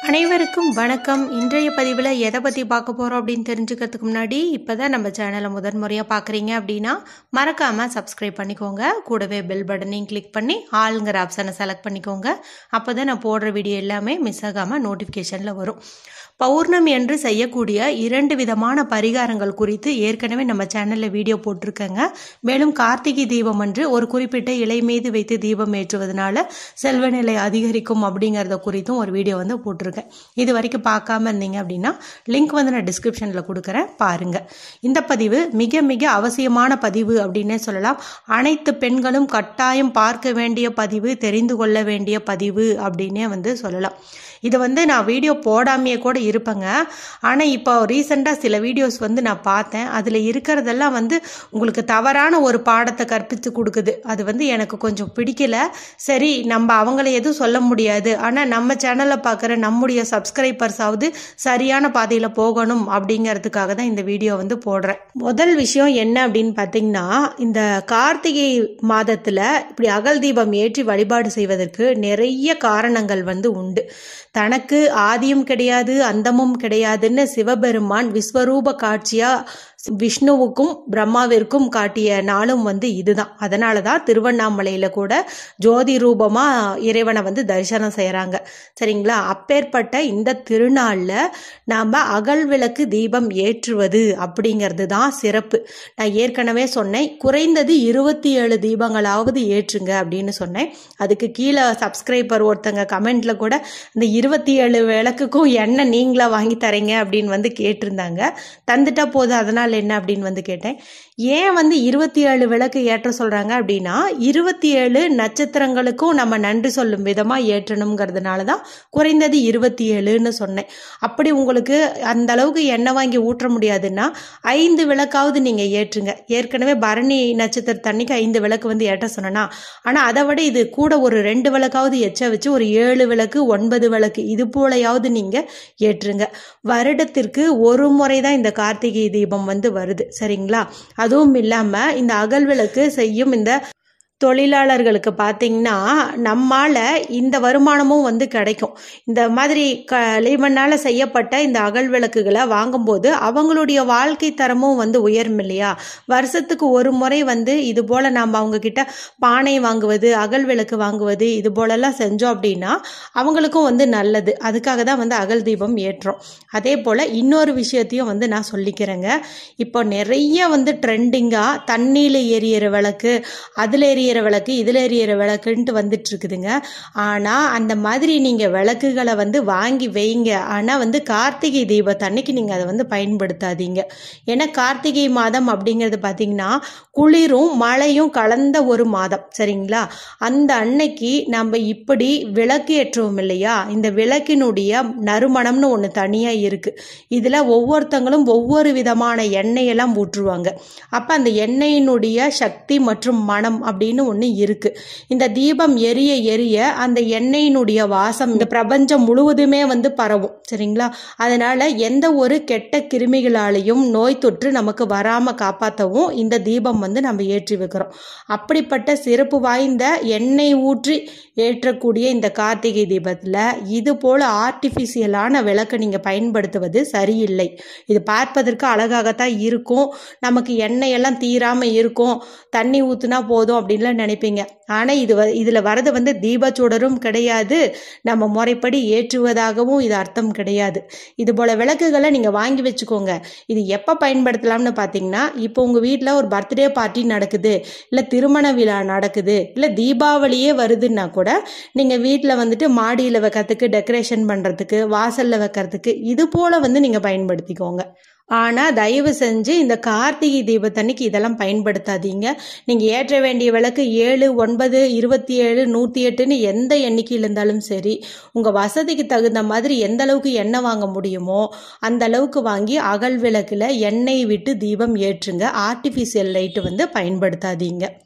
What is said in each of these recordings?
அனைவருக்கும் வணக்கம் இன்றைய பதிவில் எதை பற்றி பார்க்க போகிறோம் அப்படின்னு தெரிஞ்சுக்கிறதுக்கு முன்னாடி இப்போ தான் நம்ம சேனலை முதன்முறையாக பார்க்குறீங்க அப்படின்னா மறக்காமல் சப்ஸ்கிரைப் பண்ணிக்கோங்க கூடவே பெல் பட்டனையும் கிளிக் பண்ணி ஆளுங்கிற ஆப்ஷனை செலக்ட் பண்ணிக்கோங்க அப்போ தான் நான் போடுற வீடியோ எல்லாமே மிஸ் ஆகாமல் நோட்டிஃபிகேஷனில் வரும் பௌர்ணமி என்று செய்யக்கூடிய இரண்டு விதமான பரிகாரங்கள் குறித்து ஏற்கனவே நம்ம சேனலில் வீடியோ போட்டிருக்கேங்க மேலும் கார்த்திகை தீபம் அன்று ஒரு குறிப்பிட்ட இலை மீது வைத்து தீபம் ஏற்றுவதனால செல்வநிலை அதிகரிக்கும் அப்படிங்கிறத குறித்தும் ஒரு வீடியோ வந்து போட்டிருக்கேன் இது வரைக்கும் பார்க்காம இருந்தீங்க அப்படின்னா லிங்க் வந்து நான் டிஸ்கிரிப்ஷனில் கொடுக்குறேன் பாருங்கள் இந்த பதிவு மிக மிக அவசியமான பதிவு அப்படின்னே சொல்லலாம் அனைத்து பெண்களும் கட்டாயம் பார்க்க வேண்டிய பதிவு தெரிந்து கொள்ள வேண்டிய பதிவு அப்படின்னே வந்து சொல்லலாம் இது வந்து நான் வீடியோ போடாமையே கூட இருப்பேங்க ஆனால் இப்போ ரீசெண்டாக சில வீடியோஸ் வந்து நான் பார்த்தேன் அதில் இருக்கிறதெல்லாம் வந்து உங்களுக்கு தவறான ஒரு பாடத்தை கற்பித்து கொடுக்குது அது வந்து எனக்கு கொஞ்சம் பிடிக்கல சரி நம்ம அவங்கள எதுவும் சொல்ல முடியாது ஆனால் நம்ம சேனலில் பார்க்குற நம்முடைய சப்ஸ்கிரைபர்ஸாவது சரியான பாதையில் போகணும் அப்படிங்கிறதுக்காக தான் இந்த வீடியோ வந்து போடுறேன் முதல் விஷயம் என்ன அப்படின்னு பார்த்தீங்கன்னா இந்த கார்த்திகை மாதத்தில் இப்படி அகல் தீபம் ஏற்றி வழிபாடு செய்வதற்கு நிறைய காரணங்கள் வந்து உண்டு தனக்கு ஆதியும் கிடையாது அந்தமும் கிடையாதுன்னு சிவபெருமான் விஸ்வரூப காட்சியா விஷ்ணுவுக்கும் பிரம்மாவிற்கும் காட்டிய நாளும் வந்து இதுதான் அதனால தான் திருவண்ணாமலையில கூட ஜோதி ரூபமா இறைவனை வந்து தரிசனம் செய்யறாங்க சரிங்களா அப்பேற்பட்ட இந்த திருநாள்ல நாம அகல் விளக்கு தீபம் ஏற்றுவது அப்படிங்கிறது தான் சிறப்பு நான் ஏற்கனவே சொன்னேன் குறைந்தது இருபத்தி ஏழு தீபங்களாவது ஏற்றுங்க அப்படின்னு சொன்னேன் அதுக்கு கீழே சப்ஸ்கிரைபர் ஒருத்தங்க கமெண்ட்ல கூட இந்த இருபத்தி ஏழு விளக்குக்கும் எண்ணெய் நீங்களா வாங்கி தரீங்க அப்படின்னு வந்து கேட்டிருந்தாங்க தந்துட்டா போதும் அதனால் என்ன அப்படின்னு வந்து கேட்டேன் ஏன் வந்து இருபத்தி ஏழு விளக்கு ஏற்ற சொல்கிறாங்க அப்படின்னா இருபத்தி ஏழு நட்சத்திரங்களுக்கும் நம்ம நன்றி சொல்லும் விதமாக ஏற்றணுங்கிறதுனால தான் குறைந்தது இருபத்தி ஏழுன்னு சொன்னேன் அப்படி உங்களுக்கு அந்த அளவுக்கு எண்ணெய் வாங்கி ஊற்ற முடியாதுன்னா ஐந்து விளக்காவது நீங்கள் ஏற்றுங்க ஏற்கனவே பரணி நட்சத்திரத்தன்னைக்கு ஐந்து விளக்கு வந்து ஏற்ற சொன்னேன்னா ஆனால் அதை விட இது கூட ஒரு ரெண்டு விளக்காவது எச்ச வச்சு ஒரு ஏழு விளக்கு ஒன்பது விளக்கு இது போலையாவது நீங்கள் ஏற்றுங்க வருடத்திற்கு ஒரு முறை தான் இந்த கார்த்திகை தீபம் வந்து வருது சரிங்களா அதுவும் இல்லாமல் இந்த அகல் விளக்கு செய்யும் இந்த தொழிலாளர்களுக்கு பார்த்தீங்கன்னா நம்மால் இந்த வருமானமும் வந்து கிடைக்கும் இந்த மாதிரி களிமண்ணால் செய்யப்பட்ட இந்த அகல் விளக்குகளை வாங்கும்போது அவங்களுடைய வாழ்க்கை தரமும் வந்து உயரும் இல்லையா வருஷத்துக்கு ஒரு முறை வந்து இது போல் நாம் அவங்கக்கிட்ட பானை வாங்குவது அகல் விளக்கு வாங்குவது இது போலெல்லாம் செஞ்சோம் அப்படின்னா அவங்களுக்கும் வந்து நல்லது அதுக்காக தான் வந்து அகல் தீபம் ஏற்றோம் அதே போல் இன்னொரு விஷயத்தையும் வந்து நான் சொல்லிக்கிறேங்க இப்போ நிறைய வந்து ட்ரெண்டிங்காக தண்ணியில் எரியிற விளக்கு அதில் எரிய எரியிற விளக்கு இதில் எரியிற விளக்குன்ட்டு வந்துட்டு இருக்குதுங்க ஆனால் அந்த மாதிரி நீங்கள் விளக்குகளை வந்து வாங்கி வைங்க ஆனால் வந்து கார்த்திகை தீபத்தன்னைக்கு நீங்கள் அதை வந்து பயன்படுத்தாதீங்க ஏன்னா கார்த்திகை மாதம் அப்படிங்கிறது பார்த்தீங்கன்னா குளிரும் மழையும் கலந்த ஒரு மாதம் சரிங்களா அந்த அன்னைக்கு நம்ம இப்படி விளக்கு ஏற்றுவோம் இல்லையா இந்த விளக்கினுடைய நறுமணம்னு ஒன்று தனியாக இருக்குது இதில் ஒவ்வொருத்தங்களும் ஒவ்வொரு விதமான எண்ணெயெல்லாம் ஊற்றுவாங்க அப்போ அந்த எண்ணெயினுடைய சக்தி மற்றும் மனம் அப்படின்னு ஒன்று இருக்கு இந்த தீபம் எரிய எரிய அந்த எண்ணெயினுடைய வாசம் இந்த பிரபஞ்சம் முழுவதுமே வந்து பரவும் சரிங்களா அதனால எந்த ஒரு கெட்ட கிருமிகளாலையும் நோய் தொற்று நமக்கு வராம காப்பாற்றவும் இந்த தீபம் வந்து நம்ம ஏற்றி வைக்கிறோம் அப்படிப்பட்ட சிறப்பு வாய்ந்த எண்ணெய் ஊற்றி ஏற்றக்கூடிய இந்த கார்த்திகை தீபத்தில் இது போல ஆர்டிஃபிஷியலான விளக்கை நீங்கள் பயன்படுத்துவது சரியில்லை இது பார்ப்பதற்கு அழகாகத்தான் இருக்கும் நமக்கு எண்ணெய் எல்லாம் தீராமல் இருக்கும் தண்ணி ஊற்றுனா போதும் அப்படின்லாம் நினைப்பீங்க ஆனால் இது இதில் வரது வந்து தீபச்சுடரும் கிடையாது நம்ம முறைப்படி ஏற்றுவதாகவும் இது அர்த்தம் கிடையாது இது போல் விளக்குகளை நீங்கள் வாங்கி வச்சுக்கோங்க இது எப்போ பயன்படுத்தலாம்னு பார்த்தீங்கன்னா இப்போ உங்கள் வீட்டில் ஒரு பர்த்டே பார்ட்டி நடக்குது இல்லை திருமண விழா நடக்குது இல்லை தீபாவளியே வருதுன்னா கூட நீங்கள் வீட்டில் வந்துட்டு மாடியில் வைக்கிறதுக்கு டெக்கரேஷன் பண்ணுறதுக்கு வாசலில் வைக்கிறதுக்கு இது போல் வந்து நீங்கள் பயன்படுத்திக்கோங்க ஆனால் தயவு செஞ்சு இந்த கார்த்திகை தீபத்தன்னைக்கு இதெல்லாம் பயன்படுத்தாதீங்க நீங்கள் ஏற்ற வேண்டிய விளக்கு ஏழு ஒன்பது இருபத்தி ஏழு நூற்றி எட்டுன்னு எந்த எண்ணிக்கையில் இருந்தாலும் சரி உங்கள் வசதிக்கு தகுந்த மாதிரி எந்த அளவுக்கு எண்ணெய் வாங்க முடியுமோ அந்த அளவுக்கு வாங்கி அகல் விளக்கில் எண்ணெய் விட்டு தீபம் ஏற்றுங்க ஆர்டிஃபிஷியல் லைட்டு வந்து பயன்படுத்தாதீங்க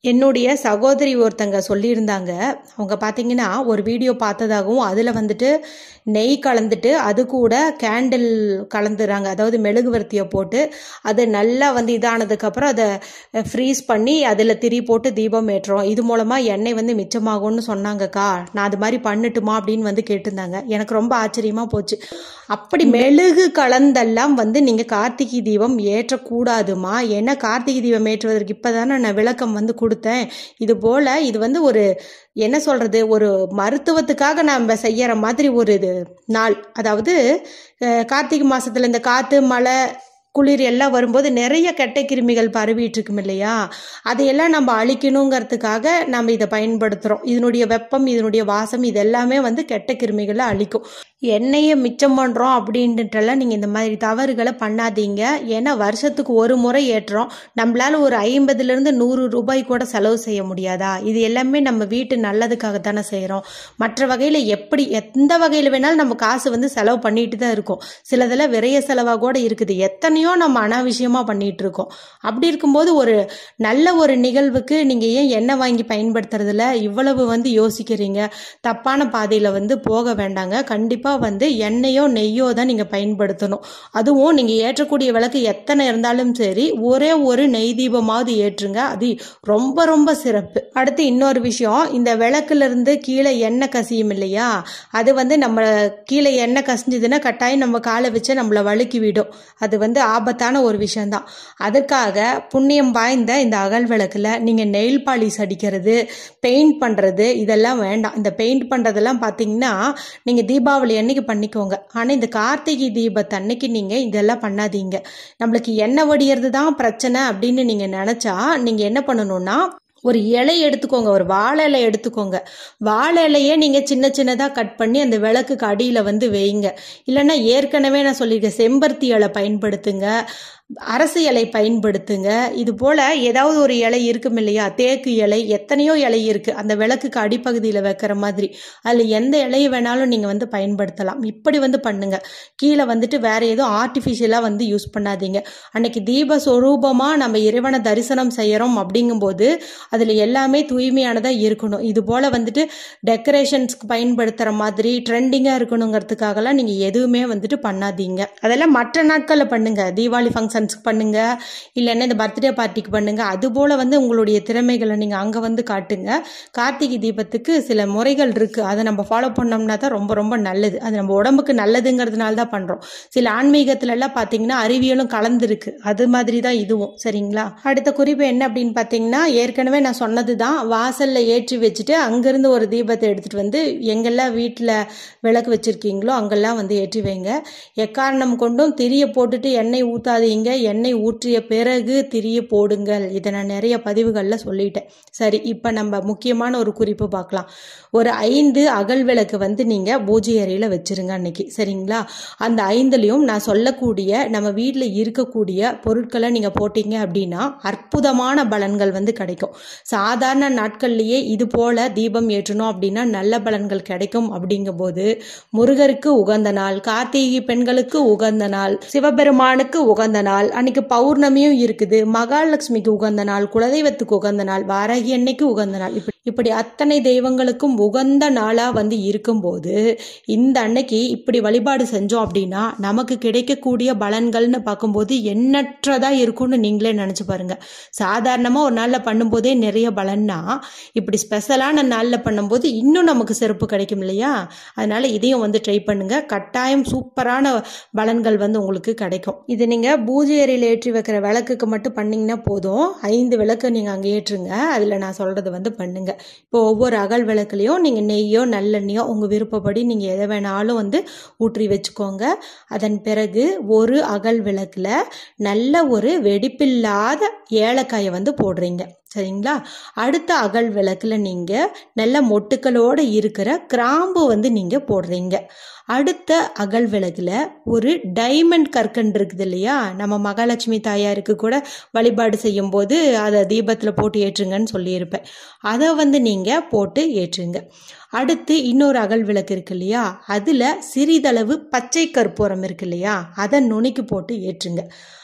என்னுடைய சகோதரி ஒருத்தங்க சொல்லியிருந்தாங்க அவங்க பார்த்தீங்கன்னா ஒரு வீடியோ பார்த்ததாகவும் அதில் வந்துட்டு நெய் கலந்துட்டு அது கூட கேண்டில் கலந்துறாங்க அதாவது மெழுகுவர்த்தியை போட்டு அது நல்லா வந்து இதானதுக்கப்புறம் அதை ஃப்ரீஸ் பண்ணி அதில் திரி போட்டு தீபம் ஏற்றுறோம் இது மூலமாக எண்ணெய் வந்து மிச்சமாகும்னு சொன்னாங்கக்கா நான் அது மாதிரி பண்ணட்டுமா அப்படின்னு வந்து கேட்டிருந்தாங்க எனக்கு ரொம்ப ஆச்சரியமாக போச்சு அப்படி மெழுகு கலந்தெல்லாம் வந்து நீங்கள் கார்த்திகை தீபம் ஏற்றக்கூடாதுமா ஏன்னா கார்த்திகை தீபம் ஏற்றுவதற்கு இப்போ தானே நான் விளக்கம் வந்து கொடுத்தேன் இது போல் இது வந்து ஒரு என்ன சொல்கிறது ஒரு மருத்துவத்துக்காக நம்ம செய்யற மாதிரி ஒரு இது நாள் அதாவது அஹ், கார்த்திகை மாசத்துல இந்த காற்று மழை குளிர் எல்லாம் வரும்போது நிறைய கெட்ட கிருமிகள் பரவிட்டு இருக்கும் இல்லையா அதையெல்லாம் நம்ம அழிக்கணுங்கிறதுக்காக நம்ம இதை பயன்படுத்துகிறோம் இதனுடைய வெப்பம் இதனுடைய வாசம் இது எல்லாமே வந்து கெட்ட கிருமிகளை அழிக்கும் எண்ணெயை மிச்சம் பண்ணுறோம் அப்படின்ட்டுலாம் நீங்கள் இந்த மாதிரி தவறுகளை பண்ணாதீங்க ஏன்னா வருஷத்துக்கு ஒரு முறை ஏற்றுறோம் நம்மளால ஒரு ஐம்பதுலேருந்து நூறு ரூபாய் கூட செலவு செய்ய முடியாதா இது எல்லாமே நம்ம வீட்டு நல்லதுக்காக தானே செய்கிறோம் மற்ற வகையில் எப்படி எந்த வகையில் வேணாலும் நம்ம காசு வந்து செலவு பண்ணிட்டு தான் இருக்கோம் சிலதெல்லாம் விரைய செலவாக கூட இருக்குது எத்தனையோ நம்ம அனாவசியமாக பண்ணிட்டு இருக்கோம் அப்படி இருக்கும்போது ஒரு நல்ல ஒரு நிகழ்வுக்கு நீங்கள் ஏன் எண்ணெய் வாங்கி பயன்படுத்துறதுல இவ்வளவு வந்து யோசிக்கிறீங்க தப்பான பாதையில் வந்து போக வேண்டாங்க கண்டிப்பாக வந்து எண்ணெயோ நெய்யோ தான் நீங்கள் பயன்படுத்தணும் அதுவும் நீங்கள் ஏற்றக்கூடிய விளக்கு எத்தனை இருந்தாலும் சரி ஒரே ஒரு நெய் தீபமாவது ஏற்றுங்க அது ரொம்ப ரொம்ப சிறப்பு அடுத்து இன்னொரு விஷயம் இந்த விளக்குல இருந்து கீழே எண்ணெய் கசியும் இல்லையா அது வந்து நம்ம கீழே எண்ணெய் கசிஞ்சதுன்னா கட்டாயம் நம்ம காலை வச்சு நம்மளை வழுக்கி விடும் அது வந்து ஆபத்தான ஒரு விஷயம்தான் அதுக்காக புண்ணியம் வாய்ந்த இந்த அகல் விளக்குல நீங்கள் நெயில் பாலிஷ் அடிக்கிறது பெயிண்ட் பண்ணுறது இதெல்லாம் வேண்டாம் இந்த பெயிண்ட் பண்ணுறதெல்லாம் பார்த்தீங்கன்னா நீங்கள் தீபாவளி அன்னைக்கு பண்ணிக்கோங்க ஆனால் இந்த கார்த்திகை தீபத்து அன்னைக்கு நீங்கள் இதெல்லாம் பண்ணாதீங்க நம்மளுக்கு எண்ணெய் வடிகிறது தான் பிரச்சனை அப்படின்னு நீங்கள் நினச்சா நீங்கள் என்ன பண்ணணும்னா ஒரு இலை எடுத்துக்கோங்க ஒரு வாழை இலை எடுத்துக்கோங்க வாழை இலையே நீங்கள் சின்ன சின்னதாக கட் பண்ணி அந்த விளக்குக்கு அடியில் வந்து வைங்க இல்லைன்னா ஏற்கனவே நான் சொல்லியிருக்கேன் செம்பருத்தி இலை பயன்படுத்துங்க அரசு இலை பயன்படுத்துங்க இது போல் ஏதாவது ஒரு இலை இருக்கும் இல்லையா தேக்கு இலை எத்தனையோ இலை இருக்குது அந்த விளக்குக்கு அடிப்பகுதியில் வைக்கிற மாதிரி அதில் எந்த இலையை வேணாலும் நீங்கள் வந்து பயன்படுத்தலாம் இப்படி வந்து பண்ணுங்க கீழே வந்துட்டு வேற எதுவும் ஆர்டிஃபிஷியலாக வந்து யூஸ் பண்ணாதீங்க அன்னைக்கு தீப சொரூபமாக நம்ம இறைவனை தரிசனம் செய்கிறோம் அப்படிங்கும்போது அதில் எல்லாமே தூய்மையானதாக இருக்கணும் இது போல் வந்துட்டு டெக்கரேஷன்ஸ்க்கு பயன்படுத்துகிற மாதிரி ட்ரெண்டிங்காக இருக்கணுங்கிறதுக்காகலாம் நீங்கள் எதுவுமே வந்துட்டு பண்ணாதீங்க அதெல்லாம் மற்ற நாட்களில் பண்ணுங்க தீபாவளி ஃபங்க்ஷன்ஸ்க்கு பண்ணுங்க இல்லைன்னா இந்த பர்த்டே பார்ட்டிக்கு பண்ணுங்க அது போல் வந்து உங்களுடைய திறமைகளை நீங்கள் அங்கே வந்து காட்டுங்க கார்த்திகை தீபத்துக்கு சில முறைகள் இருக்குது அதை நம்ம ஃபாலோ பண்ணோம்னா தான் ரொம்ப ரொம்ப நல்லது அது நம்ம உடம்புக்கு நல்லதுங்கிறதுனால தான் பண்ணுறோம் சில ஆன்மீகத்துல எல்லாம் பார்த்தீங்கன்னா அறிவியலும் கலந்துருக்கு அது மாதிரி தான் இதுவும் சரிங்களா அடுத்த குறிப்பு என்ன அப்படின்னு பார்த்தீங்கன்னா ஏற்கனவே நான் சொன்னது தான் வாசலில் ஏற்றி வச்சுட்டு அங்கேருந்து ஒரு தீபத்தை எடுத்துகிட்டு வந்து எங்கெல்லாம் வீட்டில் விளக்கு வச்சுருக்கீங்களோ அங்கெல்லாம் வந்து ஏற்றி வைங்க எக்காரணம் கொண்டும் திரிய போட்டுட்டு எண்ணெய் ஊற்றாதீங்க எண்ணெய் ஊற்றிய பிறகு திரிய போடுங்கள் இதை நான் நிறைய பதிவுகளில் சொல்லிட்டேன் சரி இப்போ நம்ம முக்கியமான ஒரு குறிப்பு பார்க்கலாம் ஒரு ஐந்து அகல் விளக்கு வந்து நீங்கள் பூஜை அறையில் வச்சிருங்க அன்னைக்கு சரிங்களா அந்த ஐந்துலேயும் நான் சொல்லக்கூடிய நம்ம வீட்டில் இருக்கக்கூடிய பொருட்களை நீங்கள் போட்டீங்க அப்படின்னா அற்புதமான பலன்கள் வந்து கிடைக்கும் சாதாரண நாட்கள்லேயே இது போல தீபம் ஏற்றணும் அப்படின்னா நல்ல பலன்கள் கிடைக்கும் அப்படிங்கும்போது முருகருக்கு உகந்த நாள் கார்த்திகை பெண்களுக்கு உகந்த நாள் சிவபெருமானுக்கு உகந்த நாள் அன்னைக்கு பௌர்ணமியும் இருக்குது மகாலட்சுமிக்கு உகந்த நாள் குலதெய்வத்துக்கு உகந்த நாள் வாராகி அன்னைக்கு உகந்த நாள் இப்படி இப்படி அத்தனை தெய்வங்களுக்கும் உகந்த நாளா வந்து இருக்கும்போது இந்த அன்னைக்கு இப்படி வழிபாடு செஞ்சோம் அப்படின்னா நமக்கு கிடைக்கக்கூடிய பலன்கள்னு பார்க்கும்போது எண்ணற்றதா இருக்கும்னு நீங்களே நினைச்சு பாருங்க சாதாரணமா ஒரு நாள்ல பண்ணும்போதே நிறைய பலன்னா இப்படி ஸ்பெஷலான நாள்ல பண்ணும்போது இன்னும் நமக்கு சிறப்பு கிடைக்கும் இல்லையா அதனால இதையும் வந்து ட்ரை பண்ணுங்க கட்டாயம் சூப்பரான பலன்கள் வந்து உங்களுக்கு கிடைக்கும் இது நீங்க பூஜை அறையில் ஏற்றி வைக்கிற விளக்குக்கு மட்டும் பண்ணீங்கன்னா போதும் ஐந்து விளக்கு நீங்க அங்கே ஏற்றுங்க அதுல நான் சொல்றது வந்து பண்ணுங்க இப்போ ஒவ்வொரு அகல் விளக்குலையும் நீங்க நெய்யோ நல்லெண்ணெயோ உங்க விருப்பப்படி நீங்க எதை வேணாலும் வந்து ஊற்றி வச்சுக்கோங்க அதன் பிறகு ஒரு அகல் விளக்குல நல்ல ஒரு வெடிப்பில்லாத ஏலக்காயை வந்து போடுறீங்க சரிங்களா அடுத்த அகல் விளக்குல நீங்க நல்ல மொட்டுக்களோட இருக்கிற கிராம்பு வந்து நீங்க போடுறீங்க அடுத்த அகல் விளக்குல ஒரு டைமண்ட் கற்கண்டு இருக்குது இல்லையா நம்ம மகாலட்சுமி தாயாருக்கு கூட வழிபாடு செய்யும் போது அதை தீபத்தில் போட்டு ஏற்றுங்கன்னு சொல்லியிருப்பேன் அதை வந்து நீங்கள் போட்டு ஏற்றுங்க அடுத்து இன்னொரு அகல் விளக்கு இருக்கு இல்லையா அதில் சிறிதளவு பச்சை கற்பூரம் இருக்கு இல்லையா அதை நுணுக்கி போட்டு ஏற்றுங்க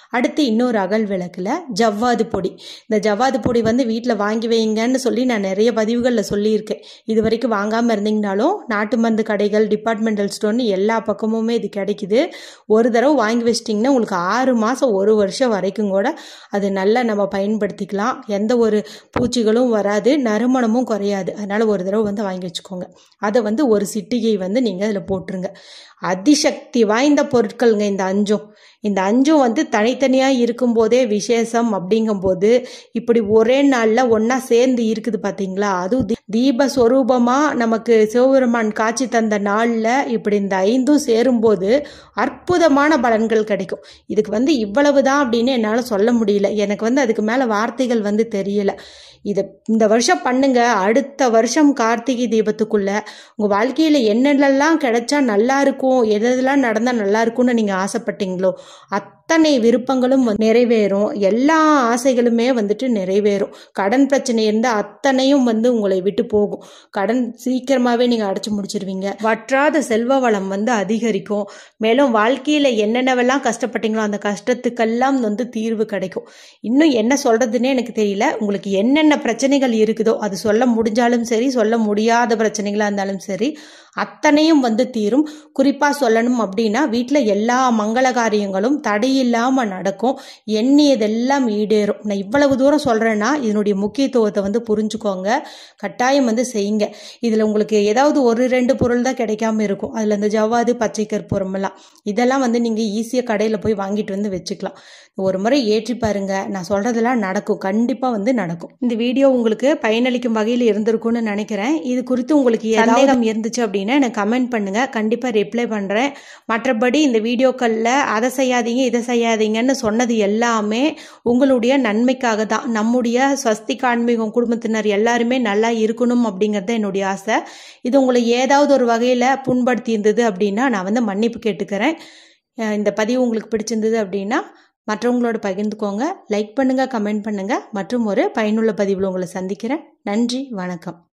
அடுத்து இன்னொரு அகல் விளக்கில் ஜவ்வாது பொடி இந்த ஜவ்வாது பொடி வந்து வீட்டில் வாங்கி வைங்கன்னு சொல்லி நான் நிறைய பதிவுகளில் சொல்லியிருக்கேன் இது வரைக்கும் வாங்காமல் இருந்தீங்கனாலும் நாட்டு மருந்து கடைகள் டிபார்ட்மெண்டல் ஸ்டோர்னு எல்லா பக்கமுமே இது கிடைக்குது ஒரு தடவை வாங்கி வச்சிட்டிங்கன்னா உங்களுக்கு ஆறு மாதம் ஒரு வருஷம் வரைக்கும் கூட அது நல்லா நம்ம பயன்படுத்திக்கலாம் எந்த ஒரு பூச்சிகளும் வராது நறுமணமும் குறையாது அதனால் ஒரு தடவை வந்து வாங்கி வச்சுக்கோங்க அதை வந்து ஒரு சிட்டிகை வந்து நீங்கள் அதில் போட்டுருங்க அதிசக்தி வாய்ந்த பொருட்கள்ங்க இந்த அஞ்சும் இந்த அஞ்சும் வந்து தனித்தனியாக இருக்கும்போதே விசேஷம் அப்படிங்கும்போது இப்படி ஒரே நாளில் ஒன்றா சேர்ந்து இருக்குது பார்த்தீங்களா அதுவும் தீ- தீப சொரூபமாக நமக்கு சிவபெருமான் காட்சி தந்த நாளில் இப்படி இந்த ஐந்தும் சேரும்போது அற்புதமான பலன்கள் கிடைக்கும் இதுக்கு வந்து இவ்வளவு தான் அப்படின்னு என்னால் சொல்ல முடியல எனக்கு வந்து அதுக்கு மேலே வார்த்தைகள் வந்து தெரியல இதை இந்த வருஷம் பண்ணுங்க அடுத்த வருஷம் கார்த்திகை தீபத்துக்குள்ள உங்கள் வாழ்க்கையில் என்னென்னலாம் கிடைச்சா நல்லா இருக்கும் எது எதெல்லாம் நடந்தால் நல்லா இருக்கும்னு நீங்கள் ஆசைப்பட்டீங்களோ அத்தனை விருப்பங்களும் வந்து நிறைவேறும் எல்லா ஆசைகளுமே வந்துட்டு நிறைவேறும் கடன் பிரச்சனை இருந்தால் அத்தனையும் வந்து உங்களை விட்டு போகும் கடன் சீக்கிரமாகவே நீங்கள் அடைச்சு முடிச்சிருவீங்க வற்றாத செல்வ வளம் வந்து அதிகரிக்கும் மேலும் வாழ்க்கையில் என்னென்னவெல்லாம் கஷ்டப்பட்டீங்களோ அந்த கஷ்டத்துக்கெல்லாம் வந்து தீர்வு கிடைக்கும் இன்னும் என்ன சொல்கிறதுனே எனக்கு தெரியல உங்களுக்கு என்னென்ன பிரச்சனைகள் இருக்குதோ அது சொல்ல முடிஞ்சாலும் சரி சொல்ல முடியாத பிரச்சனைகளாக இருந்தாலும் சரி அத்தனையும் வந்து தீரும் குறிப்பாக சொல்லணும் அப்படின்னா வீட்டில் எல்லா மங்கள காரியங்களும் தடையில்லாமல் நடக்கும் எண்ணியதெல்லாம் ஈடேறும் நான் இவ்வளவு தூரம் சொல்கிறேன்னா இதனுடைய முக்கியத்துவத்தை வந்து புரிஞ்சுக்கோங்க கட்டாயம் வந்து செய்யுங்க இதில் உங்களுக்கு ஏதாவது ஒரு ரெண்டு பொருள் தான் கிடைக்காம இருக்கும் அதில் இந்த ஜவ்வாது பச்சை கற்பூரம் எல்லாம் இதெல்லாம் வந்து நீங்கள் ஈஸியாக கடையில் போய் வாங்கிட்டு வந்து வச்சுக்கலாம் ஒரு முறை ஏற்றி பாருங்க நான் சொல்கிறதெல்லாம் நடக்கும் கண்டிப்பாக வந்து நடக்கும் இந்த வீடியோ உங்களுக்கு பயனளிக்கும் வகையில் இருந்திருக்கும்னு நினைக்கிறேன் இது குறித்து உங்களுக்கு சந்தேகம் இருந்துச்சு அப்படின்னா எனக்கு கமெண்ட் பண்ணுங்க கண்டிப்பாக ரிப்ளை பண்ணுறேன் மற்றபடி இந்த வீடியோக்களில் அதை செய்யாதீங்க இதை செய்யாதீங்கன்னு சொன்னது எல்லாமே உங்களுடைய நன்மைக்காக தான் நம்முடைய ஸ்வஸ்தி ஆன்மீகம் குடும்பத்தினர் எல்லாருமே நல்லா இருக்கணும் அப்படிங்கிறது என்னுடைய ஆசை இது உங்களை ஏதாவது ஒரு வகையில் புண்படுத்தி இருந்தது அப்படின்னா நான் வந்து மன்னிப்பு கேட்டுக்கிறேன் அஹ் இந்த பதிவு உங்களுக்கு பிடிச்சிருந்தது அப்படின்னா மற்றவங்களோட பகிர்ந்துக்கோங்க லைக் பண்ணுங்கள் கமெண்ட் பண்ணுங்கள் மற்றும் ஒரு பயனுள்ள பதிவில் உங்களை சந்திக்கிறேன் நன்றி வணக்கம்